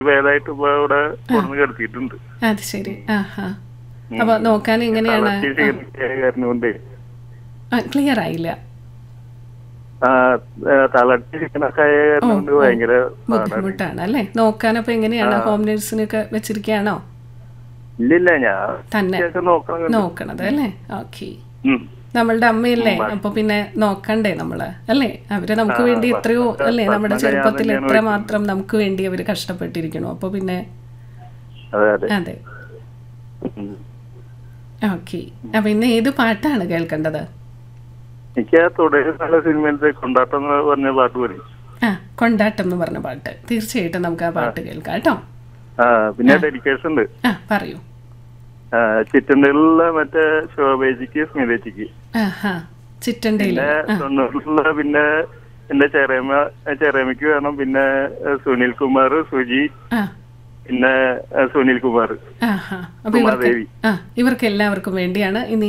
ഭേദമായിട്ട് ഇപ്പൊ ഇവിടെ കൊണ്ടുവന്ന് കിടത്തിയിട്ടുണ്ട് അത് ശരി ആ ഹാ അപ്പൊ നോക്കാൻ എങ്ങനെയാണ് കാരണമുണ്ട് ക്ലിയർ ആയില്ല തളർത്തി ചിക്കനൊക്കെ ആയ കാരണം കൊണ്ട് ഭയങ്കര പാടാണ്. ബുദ്ധിമുട്ടാണ് അല്ലേ നോക്കാൻ അപ്പൊ എങ്ങനെയാണ് ഹോം നഴ്സിനൊക്കെ വെച്ചിരിക്കുകയാണോ ഇല്ലില്ല ഞാൻ തന്നെ ഇതൊക്കെ നോക്കണം നോക്കണത് അല്ലേ ഓക്കെ ഉം. നമ്മളുടെ അമ്മയല്ലേ അപ്പൊ പിന്നെ നോക്കണ്ടേ നമ്മള് അല്ലേ അവര് നമുക്ക് വേണ്ടി എത്രയോ അല്ലേ നമ്മുടെ ചെറുപ്പത്തിൽ എത്ര മാത്രം നമുക്ക് വേണ്ടി അവര് കഷ്ടപ്പെട്ടിരിക്കണു അപ്പൊ പിന്നെ അതെ അതെ അതെ ഉം. ഓക്കെ അപ്പൊ ഇന്ന് ഏത് പാട്ടാണ് കേൾക്കേണ്ടത് എനിക്ക് ആ തുടരും നല്ല സിനിമയിലത്തെ കൊണ്ടാട്ടം എന്ന് പറഞ്ഞ പാട്ട് പറയും ആ കൊണ്ടാട്ടം എന്ന് പറഞ്ഞ പാട്ട് തീർച്ചയായിട്ടും നമുക്ക് ആ പാട്ട് കേൾക്കാം കേട്ടോ ആ പിന്നെ ഡെഡിക്കേഷൻ ഉണ്ട് ആ പറയൂ ആ, ചിറ്റണ്ടയിലുള്ള മറ്റേ ശോഭേജിക്ക് സ്മിതേച്ചിക്ക് ആ ഹാ ചിറ്റണ്ടയില് പിന്നെ തൊണ്ണൂറിലുള്ള പിന്നെ എന്റെ ചെറിയമ്മ ചെറിയമ്മയ്ക്ക് വേണം പിന്നെ ഏഹ്, സുനിൽ കുമാർ സുജി ആ പിന്നെ ഏഹ്, സുനിൽ കുമാർ ആ ഹാ അപ്പൊ ഇവർക്ക് ഉമാദേവി ആ ഇവർക്ക് എല്ലാവർക്കും വേണ്ടിയാണ് ഇന്ന്